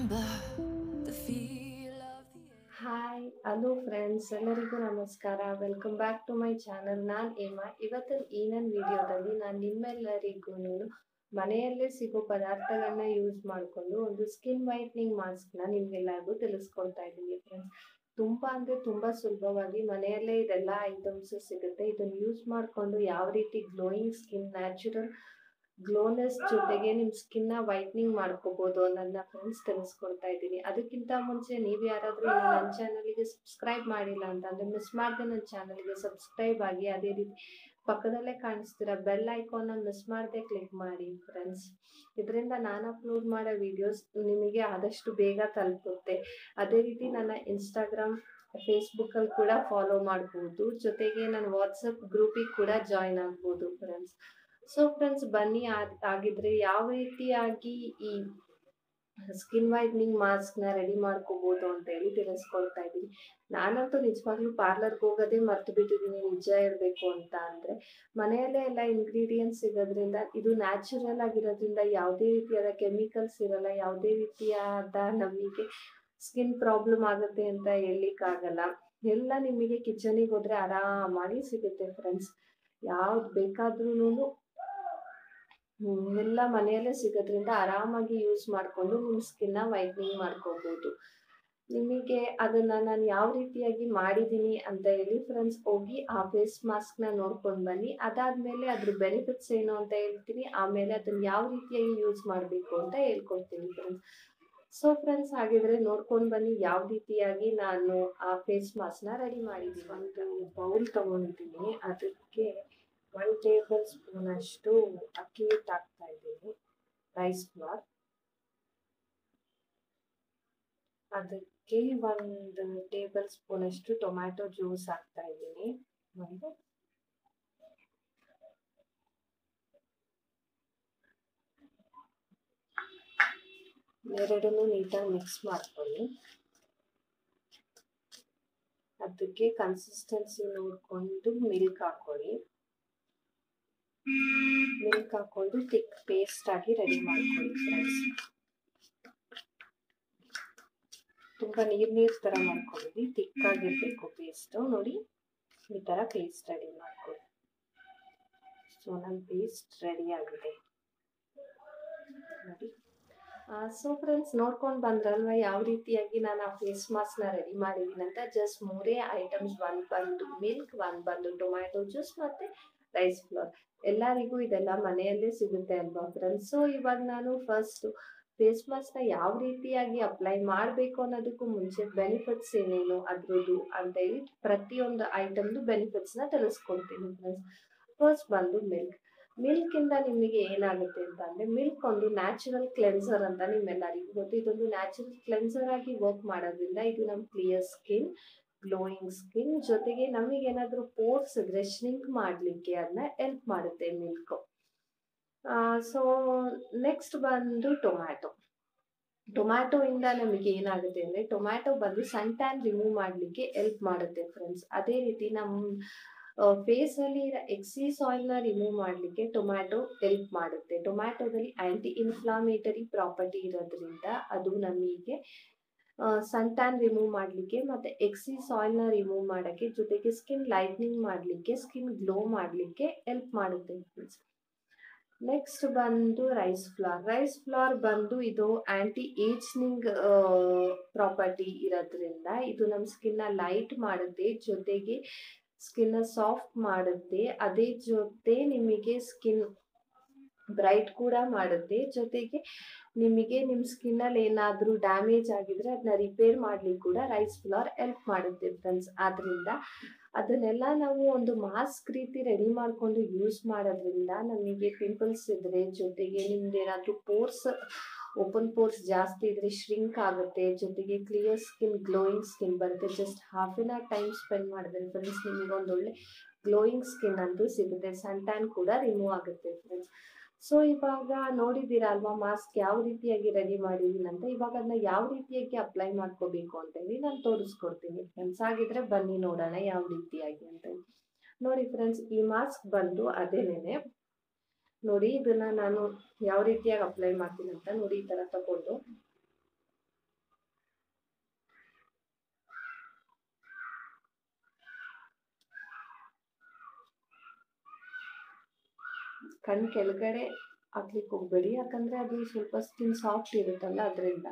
remember the feel of the air. Hi hello friends ಎಲ್ಲರಿಗೂ ನಮಸ್ಕಾರ welcome back to my channel ನಾನು ಏಮಾ ಇವತ್ತಿನ ಈ ನನ್ನ ವಿಡಿಯೋದಲ್ಲಿ ನಾನು ನಿಮ್ಮೆಲ್ಲರಿಗೂ ಮನೆಯಲ್ಲೇ ಸಿಗೋ ಪದಾರ್ಥಗಳನ್ನ ಯೂಸ್ ಮಾಡಿಕೊಂಡು ಒಂದು ಸ್ಕಿನ್ ವೈಟ್ನಿಂಗ್ ಮಾಸ್ಕ್ನ ನಿಮ್ಗೆಲ್ಲರಿಗೂ ತಿಳಿಸ್ಕೊಡ್ತಾ ಇದ್ದೀನಿ ಫ್ರೆಂಡ್ಸ್ ತುಂಬ ಅಂದರೆ ತುಂಬ ಸುಲಭವಾಗಿ ಮನೆಯಲ್ಲೇ ಇದೆಲ್ಲ ಐಟಮ್ಸ್ ಸಿಗುತ್ತೆ ಇದನ್ನು ಯೂಸ್ ಮಾಡಿಕೊಂಡು ಯಾವ ರೀತಿ ಗ್ಲೋಯಿಂಗ್ ಸ್ಕಿನ್ ನ್ಯಾಚುರಲ್ ಗ್ಲೋನೆಸ್ ಜೊತೆಗೆ ನಿಮ್ಮ ಸ್ಕಿನ್ನ ವೈಟ್ನಿಂಗ್ ಮಾಡ್ಕೋಬಹುದು ಅನ್ನೋದನ್ನ ಫ್ರೆಂಡ್ಸ್ ತಿಳಿಸ್ಕೊಡ್ತಾ ಇದ್ದೀನಿ ಅದಕ್ಕಿಂತ ಮುಂಚೆ ನೀವು ಯಾರಾದರೂ ನನ್ನ ಚಾನಲ್ಗೆ ಸಬ್ಸ್ಕ್ರೈಬ್ ಮಾಡಿಲ್ಲ ಅಂತಂದ್ರೆ ಮಿಸ್ ಮಾಡದೆ ನನ್ನ ಚಾನಲ್ಗೆ ಸಬ್ಸ್ಕ್ರೈಬ್ ಆಗಿ ಅದೇ ರೀತಿ ಪಕ್ಕದಲ್ಲೇ ಕಾಣಿಸ್ತೀರ ಬೆಲ್ ಐಕಾನ್ನ ಮಿಸ್ ಮಾಡದೆ ಕ್ಲಿಕ್ ಮಾಡಿ ಫ್ರೆಂಡ್ಸ್ ಇದರಿಂದ ನಾನು ಅಪ್ಲೋಡ್ ಮಾಡೋ ವಿಡಿಯೋಸ್ ನಿಮಗೆ ಆದಷ್ಟು ಬೇಗ ತಲುಪುತ್ತೆ ಅದೇ ರೀತಿ ನನ್ನ ಇನ್ಸ್ಟಾಗ್ರಾಮ್ ಫೇಸ್ಬುಕ್ಕಲ್ಲಿ ಕೂಡ ಫಾಲೋ ಮಾಡ್ಬೋದು ಜೊತೆಗೆ ನನ್ನ ವಾಟ್ಸಪ್ ಗ್ರೂಪಿಗೆ ಕೂಡ ಜಾಯಿನ್ ಆಗ್ಬೋದು ಫ್ರೆಂಡ್ಸ್ ಸೊ ಫ್ರೆಂಡ್ಸ್ ಬನ್ನಿ ಆಗ್- ಆಗಿದ್ರೆ ಯಾವ ರೀತಿಯಾಗಿ ಈ ಸ್ಕಿನ್ ವೈಟ್ನಿಂಗ್ ಮಾಸ್ಕ್ನ ರೆಡಿ ಮಾಡ್ಕೋಬಹುದು ಅಂತ ಹೇಳಿ ತಿಳಿಸ್ಕೊಡ್ತಾ ಇದ್ದೀನಿ ನಾನಂತೂ ನಿಜವಾಗ್ಲೂ ಪಾರ್ಲರ್ಗೆ ಹೋಗೋದೇ ಮರ್ತು ಬಿಟ್ಟಿದ್ದೀನಿ ನಿಜ ಹೇಳ್ಬೇಕು ಅಂತ ಅಂದ್ರೆ ಮನೆಯಲ್ಲೇ ಎಲ್ಲ ಇಂಗ್ರೀಡಿಯೆಂಟ್ಸ್ ಸಿಗೋದ್ರಿಂದ ಇದು ನ್ಯಾಚುರಲ್ ಆಗಿರೋದ್ರಿಂದ ಯಾವುದೇ ರೀತಿಯಾದ ಕೆಮಿಕಲ್ಸ್ ಇರಲ್ಲ ಯಾವುದೇ ರೀತಿಯಾದ ನಮಗೆ ಸ್ಕಿನ್ ಪ್ರಾಬ್ಲಮ್ ಆಗುತ್ತೆ ಅಂತ ಹೇಳಲಿಕ್ಕಾಗಲ್ಲ ಎಲ್ಲ ನಿಮಗೆ ಕಿಚನಿಗೆ ಹೋದ್ರೆ ಆರಾಮಾಗಿ ಸಿಗುತ್ತೆ ಫ್ರೆಂಡ್ಸ್ ಯಾವ್ದು ಬೇಕಾದ್ರೂ ಎಲ್ಲ ಮನೆಯಲ್ಲೇ ಸಿಗೋದ್ರಿಂದ ಆರಾಮಾಗಿ ಯೂಸ್ ಮಾಡಿಕೊಂಡು ನಿಮ್ಮ ಸ್ಕಿನ್ನ ವೈಟ್ನಿಂಗ್ ಮಾಡ್ಕೋಬಹುದು ನಿಮಗೆ ಅದನ್ನ ನಾನು ಯಾವ ರೀತಿಯಾಗಿ ಮಾಡಿದ್ದೀನಿ ಅಂತ ಹೇಳಿ ಫ್ರೆಂಡ್ಸ್ ಹೋಗಿ ಆ ಫೇಸ್ ಮಾಸ್ಕ್ನ ನೋಡ್ಕೊಂಡು ಬನ್ನಿ ಅದಾದ್ಮೇಲೆ ಅದ್ರ ಬೆನಿಫಿಟ್ಸ್ ಏನು ಅಂತ ಹೇಳ್ತೀನಿ ಆಮೇಲೆ ಅದನ್ನ ಯಾವ ರೀತಿಯಾಗಿ ಯೂಸ್ ಮಾಡಬೇಕು ಅಂತ ಹೇಳ್ಕೊಡ್ತೀನಿ ಫ್ರೆಂಡ್ಸ್ ಸೊ ಫ್ರೆಂಡ್ಸ್ ಹಾಗಿದ್ರೆ ನೋಡ್ಕೊಂಡು ಬನ್ನಿ ಯಾವ ರೀತಿಯಾಗಿ ನಾನು ಆ ಫೇಸ್ ಮಾಸ್ಕ್ನ ರೆಡಿ ಮಾಡಿದ್ದೀನಿ ಒಂದು ಬೌಲ್ ತಗೊಂಡಿದ್ದೀನಿ ಅದಕ್ಕೆ ಒನ್ ಟೇಬಲ್ ಸ್ಪೂನ್ ಅಷ್ಟು ಅಕ್ಕಿ ಹಿಟ್ಟು ಹಾಕ್ತಾ ಇದ್ದೀನಿ ರೈಸ್ ಫ್ಲಾರ್ ಅದಕ್ಕೆ ಒಂದು ಟೇಬಲ್ ಸ್ಪೂನ್ ಅಷ್ಟು ಟೊಮ್ಯಾಟೊ ಜ್ಯೂಸ್ ಹಾಕ್ತಾ ಇದ್ದೀನಿ ಒಂದು ಎರಡನ್ನೂ ನೀಟಾಗಿ ಮಿಕ್ಸ್ ಮಾಡ್ಕೊಳ್ಳಿ ಅದಕ್ಕೆ ಕನ್ಸಿಸ್ಟೆನ್ಸಿ ನೋಡಿಕೊಂಡು ಮಿಲ್ಕ್ ಹಾಕೊಳ್ಳಿ ಮಿಲ್ಕ್ ಹಾಕೊಂಡು ತಿಕ್ ಪೇಸ್ಟ್ ಆಗಿ ರೆಡಿ ಮಾಡ್ಕೊಳ್ಳಿ ಫ್ರೆಂಡ್ಸ್ ತುಂಬಾ ನೀರ್ ನೀರ್ ತರ ಮಾಡ್ಕೊಂಡಿದ್ವಿ ತಿಕ್ ಆಗಿರ್ಬೇಕು ಪೇಸ್ಟ್ ನೋಡಿ ಈ ತರ ಪೇಸ್ಟ್ ರೆಡಿ ಮಾಡ್ಕೊಳ್ಳಿ ಸೊ ನನ್ನ ಪೇಸ್ಟ್ ರೆಡಿ ಆಗಿದೆ ನೋಡಿ ಸೊ ಫ್ರೆಂಡ್ಸ್ ನೋಡ್ಕೊಂಡು ಬಂದ್ರಲ್ವಾ ಯಾವ ರೀತಿಯಾಗಿ ನಾನು ಆ ಫೇಸ್ ಮಾಸ್ಕ್ನ ರೆಡಿ ಮಾಡಿದ್ದೀನಿ ಅಂತ ಜಸ್ಟ್ ಮೂರೇ ಐಟಮ್ಸ್ ಒಂದು ಬಂದು ಮಿಲ್ಕ್ ಒಂದು ಬಂದು ಟೊಮ್ಯಾಟೊ ಜ್ಯೂಸ್ ಮತ್ತೆ ರೈಸ್ ಫ್ಲೋರ್ ಎಲ್ಲರಿಗೂ ಇದೆಲ್ಲ ಮನೆಯಲ್ಲೇ ಸಿಗುತ್ತೆ ಅಲ್ವಾ ಫ್ರೆಂಡ್ಸ್ ಸೊ ಇವಾಗ ನಾನು ಫಸ್ಟ್ ಫೇಸ್ ಮಾಸ್ಕ್ನ ಯಾವ ರೀತಿಯಾಗಿ ಅಪ್ಲೈ ಮಾಡಬೇಕು ಅನ್ನೋದಕ್ಕೂ ಮುಂಚೆ ಬೆನಿಫಿಟ್ಸ್ ಏನೇನು ಅದ್ರದ್ದು ಅಂತ ಹೇಳಿ ಪ್ರತಿಯೊಂದು ಐಟಮ್ದು ಬೆನಿಫಿಟ್ಸ್ನ ತಿಳಿಸ್ಕೊಡ್ತೀನಿ ಫ್ರೆಂಡ್ಸ್ ಫಸ್ಟ್ ಬಂದು ಮಿಲ್ಕ್ ಮಿಲ್ಕ್ ಇಂದ ನಿಮಗೆ ಏನಾಗುತ್ತೆ ಅಂತ ಅಂದ್ರೆ ಮಿಲ್ಕ್ ಒಂದು ನ್ಯಾಚುರಲ್ ಕ್ಲೆನ್ಸರ್ ಅಂತ ನಿಮ್ಮೆಲ್ಲರಿಗೂ ಗೊತ್ತು ಇದೊಂದು ನ್ಯಾಚುರಲ್ ಕ್ಲೆನ್ಸರ್ ಆಗಿ ವರ್ಕ್ ಮಾಡೋದ್ರಿಂದ ಇದು ನಮ್ಮ ಕ್ಲಿಯರ್ ಸ್ಕಿನ್ ಗ್ಲೋಯಿಂಗ್ ಸ್ಕಿನ್ ಜೊತೆಗೆ ನಮಗೆ ಏನಾದರೂ ಪೋರ್ಸ್ ಇದ್ರೆ ಶ್ರಿಂಕ್ ಮಾಡಲಿಕ್ಕೆ ಅದನ್ನ ಹೆಲ್ಪ್ ಮಾಡುತ್ತೆ ಮಿಲ್ಕ್ ಸೊ ನೆಕ್ಸ್ಟ್ ಬಂದು ಟೊಮ್ಯಾಟೊ ಟೊಮ್ಯಾಟೊ ಇಂದ ನಮಗೆ ಏನಾಗುತ್ತೆ ಅಂದ್ರೆ ಟೊಮ್ಯಾಟೊ ಬಂದು ಸನ್ ಟ್ಯಾನ್ ರಿಮೂವ್ ಮಾಡಲಿಕ್ಕೆ ಹೆಲ್ಪ್ ಮಾಡುತ್ತೆ ಫ್ರೆಂಡ್ಸ್ ಅದೇ ರೀತಿ ನಮ್ಮ ಫೇಸ್ ಅಲ್ಲಿ ಎಕ್ಸಿಸ್ ಆಯಿಲ್ ನ ರಿಮೂವ್ ಮಾಡಲಿಕ್ಕೆ ಟೊಮ್ಯಾಟೊ ಹೆಲ್ಪ್ ಮಾಡುತ್ತೆ ಟೊಮ್ಯಾಟೊದಲ್ಲಿ ಆಂಟಿ ಇನ್ಫ್ಲಾಮೇಟರಿ ಪ್ರಾಪರ್ಟಿ ಇರೋದ್ರಿಂದ ಅದು ನಮಗೆ ಸನ್ ಟ್ಯಾನ್ ರಿಮೂವ್ ಮಾಡಲಿಕ್ಕೆ ಮತ್ತೆ ಎಕ್ಸಿಸ್ ಆಯಿಲ್ ನ ರಿಮೂವ್ ಮಾಡಕ್ಕೆ ಜೊತೆಗೆ ಸ್ಕಿನ್ ಲೈಟ್ನಿಂಗ್ ಮಾಡಲಿಕ್ಕೆ ಸ್ಕಿನ್ ಗ್ಲೋ ಮಾಡಲಿಕ್ಕೆ ಹೆಲ್ಪ್ ಮಾಡುತ್ತೆ ನೆಕ್ಸ್ಟ್ ಬಂದು ರೈಸ್ ಫ್ಲಾರ್ ರೈಸ್ ಫ್ಲಾರ್ ಬಂದು ಇದು ಆಂಟಿ ಏಜ್ನಿಂಗ್ ಪ್ರಾಪರ್ಟಿ ಇರೋದ್ರಿಂದ ಇದು ನಮ್ಮ ಸ್ಕಿನ್ನ ಲೈಟ್ ಮಾಡುತ್ತೆ ಜೊತೆಗೆ ಸ್ಕಿನ್ನ ಸಾಫ್ಟ್ ಮಾಡುತ್ತೆ ಅದೇ ಜೊತೆ ನಿಮಗೆ ಸ್ಕಿನ್ ಬ್ರೈಟ್ ಕೂಡ ಮಾಡುತ್ತೆ ಜೊತೆಗೆ ನಿಮಗೆ ನಿಮ್ಮ ಸ್ಕಿನ್ನಲ್ಲಿ ಏನಾದರೂ ಡ್ಯಾಮೇಜ್ ಆಗಿದ್ರೆ ಅದನ್ನ ರಿಪೇರ್ ಮಾಡ್ಲಿಕ್ಕೆ ಕೂಡ ರೈಸ್ ಫ್ಲವರ್ ಹೆಲ್ಪ್ ಮಾಡುತ್ತೆ ಫ್ರೆಂಡ್ಸ್ ಆದ್ರಿಂದ ಅದನ್ನೆಲ್ಲ ನಾವು ಒಂದು ಮಾಸ್ಕ್ ರೀತಿ ರೆಡಿ ಮಾಡ್ಕೊಂಡು ಯೂಸ್ ಮಾಡೋದ್ರಿಂದ ನಮಗೆ ಪಿಂಪಲ್ಸ್ ಇದ್ರೆ ಜೊತೆಗೆ ನಿಮ್ದು ಏನಾದರೂ ಪೋರ್ಸ್ ಓಪನ್ ಪೋರ್ಸ್ ಜಾಸ್ತಿ ಇದ್ರೆ ಶ್ರಿಂಕ್ ಆಗುತ್ತೆ ಜೊತೆಗೆ ಕ್ಲಿಯರ್ ಸ್ಕಿನ್ ಗ್ಲೋಯಿಂಗ್ ಸ್ಕಿನ್ ಬರುತ್ತೆ just half an hour time spend ಮಾಡಿದ್ರೆ ಫ್ರೆಂಡ್ಸ್ ನಿಮಗೆ ಒಂದು ಒಳ್ಳೆ ಗ್ಲೋಯಿಂಗ್ ಸ್ಕಿನ್ ಅಂತೂ ಸಿಗುತ್ತೆ ಸನ್ ಟ್ಯಾನ್ ಕೂಡ ರಿಮೂವ್ ಆಗುತ್ತೆ ಫ್ರೆಂಡ್ಸ್ ಸೊ ಇವಾಗ ನೋಡಿದ್ದೀರಾ ಅಲ್ವಾ ಮಾಸ್ಕ್ ಯಾವ ರೀತಿಯಾಗಿ ರೆಡಿ ಮಾಡಿದೀನಿ ಅಂತ ಇವಾಗ ಅದನ್ನ ಯಾವ ರೀತಿಯಾಗಿ ಅಪ್ಲೈ ಮಾಡ್ಕೋಬೇಕು ಅಂತ ಹೇಳಿ ನಾನು ತೋರಿಸ್ಕೊಡ್ತೀನಿ ಫ್ರೆಂಡ್ಸ್ ಹಾಗಿದ್ರೆ ಬನ್ನಿ ನೋಡೋಣ ಯಾವ ರೀತಿಯಾಗಿ ಅಂತ ಹೇಳಿ. ನೋಡಿ ಫ್ರೆಂಡ್ಸ್ ಈ ಮಾಸ್ಕ್ ಬಂದು ಅದೇನೇನೆ ನೋಡಿ ಇದನ್ನ ನಾನು ಯಾವ ರೀತಿಯಾಗಿ ಅಪ್ಲೈ ಮಾಡ್ತೀನಿ ಅಂತ ನೋಡಿ ಈ ತರ ತಗೊಂಡು ಕಣ್ಣು ಕೆಳಗಡೆ ಹಾಕ್ಲಿಕ್ಕೆ ಹೋಗ್ಬೇಡಿ ಯಾಕಂದರೆ ಅದು ಸ್ವಲ್ಪ ಸ್ಕಿನ್ ಸಾಫ್ಟ್ ಇರುತ್ತಲ್ಲ ಅದರಿಂದ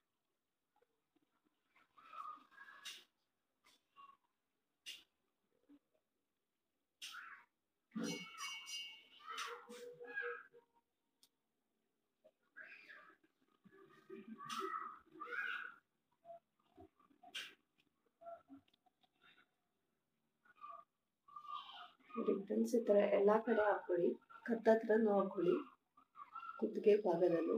ಡಿಫ್ರೆನ್ಸ್ ಈ ಥರ ಎಲ್ಲ ಕಡೆ ಹಾಕ್ಕೊಳ್ಳಿ ಕತ್ತತ್ರನೂ ಹಾಕ್ಕೊಳ್ಳಿ ಕುತ್ತಿಗೆ ಭಾಗದಲ್ಲೂ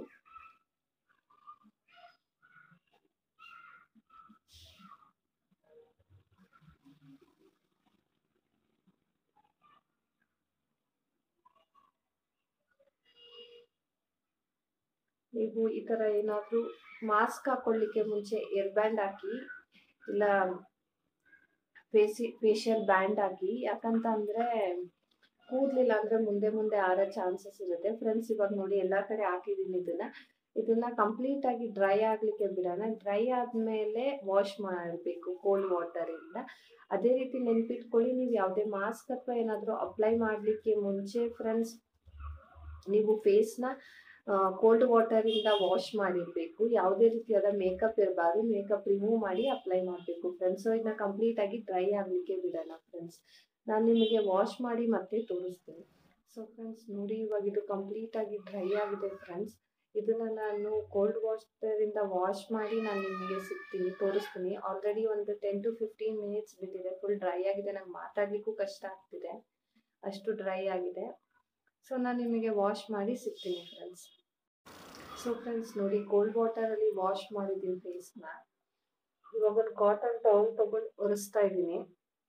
ನೀವು ಈ ಥರ ಏನಾದರೂ ಮಾಸ್ಕ್ ಹಾಕೊಳ್ಳಿಕ್ಕೆ ಮುಂಚೆ ಏರ್ ಬ್ಯಾಂಡ್ ಹಾಕಿ ಇಲ್ಲ ಫೇಸಿ ಫೇಶಿಯಲ್ ಬ್ಯಾಂಡ್ ಹಾಕಿ ಯಾಕಂತ ಅಂದರೆ ಕೂದಲಿಲ್ಲ ಅಂದರೆ ಮುಂದೆ ಮುಂದೆ ಆರೋ ಚಾನ್ಸಸ್ ಇರುತ್ತೆ ಫ್ರೆಂಡ್ಸ್ ಇವಾಗ ನೋಡಿ ಎಲ್ಲ ಕಡೆ ಹಾಕಿದ್ದೀನಿ ಇದನ್ನ ಇದನ್ನ ಕಂಪ್ಲೀಟ್ ಆಗಿ ಡ್ರೈ ಆಗಲಿಕ್ಕೆ ಬಿಡೋಣ ಡ್ರೈ ಆದಮೇಲೆ ವಾಶ್ ಮಾಡಬೇಕು ಕೋಲ್ಡ್ ವಾಟರಿಂದ ಅದೇ ರೀತಿ ನೆನ್ಪಿಟ್ಕೊಳ್ಳಿ ನೀವು ಯಾವುದೇ ಮಾಸ್ಕ್ ಅಥವಾ ಏನಾದರೂ ಅಪ್ಲೈ ಮಾಡಲಿಕ್ಕೆ ಮುಂಚೆ ಫ್ರೆಂಡ್ಸ್ ನೀವು ಫೇಸ್ನ ಕೋಲ್ಡ್ ವಾಟರಿಂದ ವಾಶ್ ಮಾಡಿರಬೇಕು ಯಾವುದೇ ರೀತಿಯಾದ ಮೇಕಪ್ ಇರಬಾರ್ದು ಮೇಕಪ್ ರಿಮೂವ್ ಮಾಡಿ ಅಪ್ಲೈ ಮಾಡಬೇಕು ಫ್ರೆಂಡ್ಸ್ ಸೊ ಇದನ್ನ ಕಂಪ್ಲೀಟ್ ಆಗಿ ಡ್ರೈ ಆಗಲಿಕ್ಕೆ ಬಿಡೋಣ ಫ್ರೆಂಡ್ಸ್ ನಾನು ನಿಮಗೆ ವಾಶ್ ಮಾಡಿ ಮತ್ತೆ ತೋರಿಸ್ತೀನಿ ಸೊ ಫ್ರೆಂಡ್ಸ್ ನೋಡಿ ಇವಾಗ ಇದು ಕಂಪ್ಲೀಟ್ ಆಗಿ ಡ್ರೈ ಆಗಿದೆ ಫ್ರೆಂಡ್ಸ್ ಇದನ್ನ ನಾನು ಕೋಲ್ಡ್ ವಾಟರಿಂದ ವಾಶ್ ಮಾಡಿ ನಾನು ನಿಮಗೆ ಸಿಗ್ತೀನಿ ತೋರಿಸ್ತೀನಿ ಆಲ್ರೆಡಿ ಒಂದು ಟೆನ್ ಟು ಫಿಫ್ಟೀನ್ ಮಿನಿಟ್ಸ್ ಬಿಟ್ಟಿದೆ ಫುಲ್ ಡ್ರೈ ಆಗಿದೆ ನಂಗೆ ಮಾತಾಡಲಿಕ್ಕೂ ಕಷ್ಟ ಆಗ್ತಿದೆ ಅಷ್ಟು ಡ್ರೈ ಆಗಿದೆ ಸೊ ನಾನು ನಿಮಗೆ ವಾಶ್ ಮಾಡಿ ಸಿಗ್ತೀನಿ ಫ್ರೆಂಡ್ಸ್ ಸೊ ಫ್ರೆಂಡ್ಸ್ ನೋಡಿ ಕೋಲ್ಡ್ ವಾಟರಲ್ಲಿ ವಾಶ್ ಮಾಡಿದ್ದೀನಿ ಫೇಸ್ನ ಇವಾಗ ಒಂದು ಕಾಟನ್ ಟವಲ್ ತಗೊಂಡು ಒರೆಸ್ತಾ ಇದ್ದೀನಿ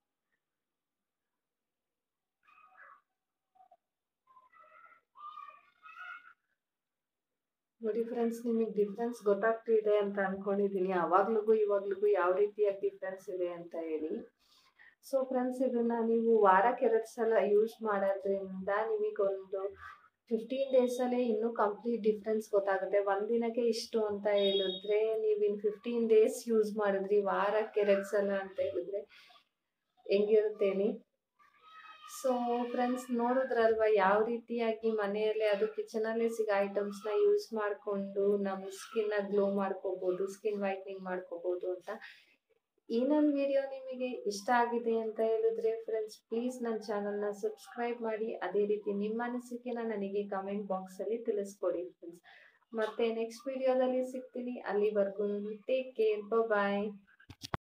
ನೋಡಿ ಫ್ರೆಂಡ್ಸ್ ನಿಮಗೆ ಡಿಫ್ರೆನ್ಸ್ ಗೊತ್ತಾಗ್ತಿದೆ ಅಂತ ಅನ್ಕೊಂಡಿದ್ದೀನಿ ಅವಾಗ್ಲಿಗೂ ಇವಾಗ್ಲಿಗೂ ಯಾವ ರೀತಿಯಾಗಿ ಡಿಫ್ರೆನ್ಸ್ ಇದೆ ಅಂತ ಹೇಳಿ ಸೊ ಫ್ರೆಂಡ್ಸ್ ಇದನ್ನ ನೀವು ವಾರಕ್ಕೆ ಎರಡು ಸಲ ಯೂಸ್ ಮಾಡೋದ್ರಿಂದ ನಿಮಗೊಂದು ಫಿಫ್ಟೀನ್ ಡೇಸಲ್ಲೇ ಇನ್ನೂ ಕಂಪ್ಲೀಟ್ ಡಿಫ್ರೆನ್ಸ್ ಗೊತ್ತಾಗುತ್ತೆ ಒಂದಿನಕ್ಕೆ ಇಷ್ಟು ಅಂತ ಹೇಳಿದ್ರೆ ನೀವು ಇನ್ನು ಫಿಫ್ಟೀನ್ ಡೇಸ್ ಯೂಸ್ ಮಾಡಿದ್ರಿ ವಾರಕ್ಕೆ ಎರಡು ಸಲ ಅಂತ ಹೇಳಿದ್ರೆ ಹೆಂಗಿರುತ್ತೆ ಹೇಳಿ ಸೊ ಫ್ರೆಂಡ್ಸ್ ನೋಡಿದ್ರಲ್ವ ಯಾವ ರೀತಿಯಾಗಿ ಮನೆಯಲ್ಲೇ ಅದು ಕಿಚನಲ್ಲೇ ಸಿಗೋ ಐಟಮ್ಸ್ನ ಯೂಸ್ ಮಾಡಿಕೊಂಡು ನಮ್ಮ ಸ್ಕಿನ್ನ ಗ್ಲೋ ಮಾಡ್ಕೋಬೋದು ಸ್ಕಿನ್ ವೈಟ್ನಿಂಗ್ ಮಾಡ್ಕೋಬೋದು ಅಂತ ಈ ನನ್ನ ವಿಡಿಯೋ ನಿಮಗೆ ಇಷ್ಟ ಆಗಿದೆ ಅಂತ ಹೇಳಿದ್ರೆ ಫ್ರೆಂಡ್ಸ್ ಪ್ಲೀಸ್ ನನ್ನ ಚಾನಲ್ನ ಸಬ್ಸ್ಕ್ರೈಬ್ ಮಾಡಿ ಅದೇ ರೀತಿ ನಿಮ್ಮ ಅನಿಸಿಕೆನ ನನಗೆ ಕಮೆಂಟ್ ಬಾಕ್ಸಲ್ಲಿ ತಿಳಿಸ್ಕೊಡಿ ಫ್ರೆಂಡ್ಸ್ ಮತ್ತೆ ನೆಕ್ಸ್ಟ್ ವಿಡಿಯೋದಲ್ಲಿ ಸಿಗ್ತೀನಿ ಅಲ್ಲಿವರೆಗೂ ಟೇಕ್ ಕೇರ್ ಬಾಯ್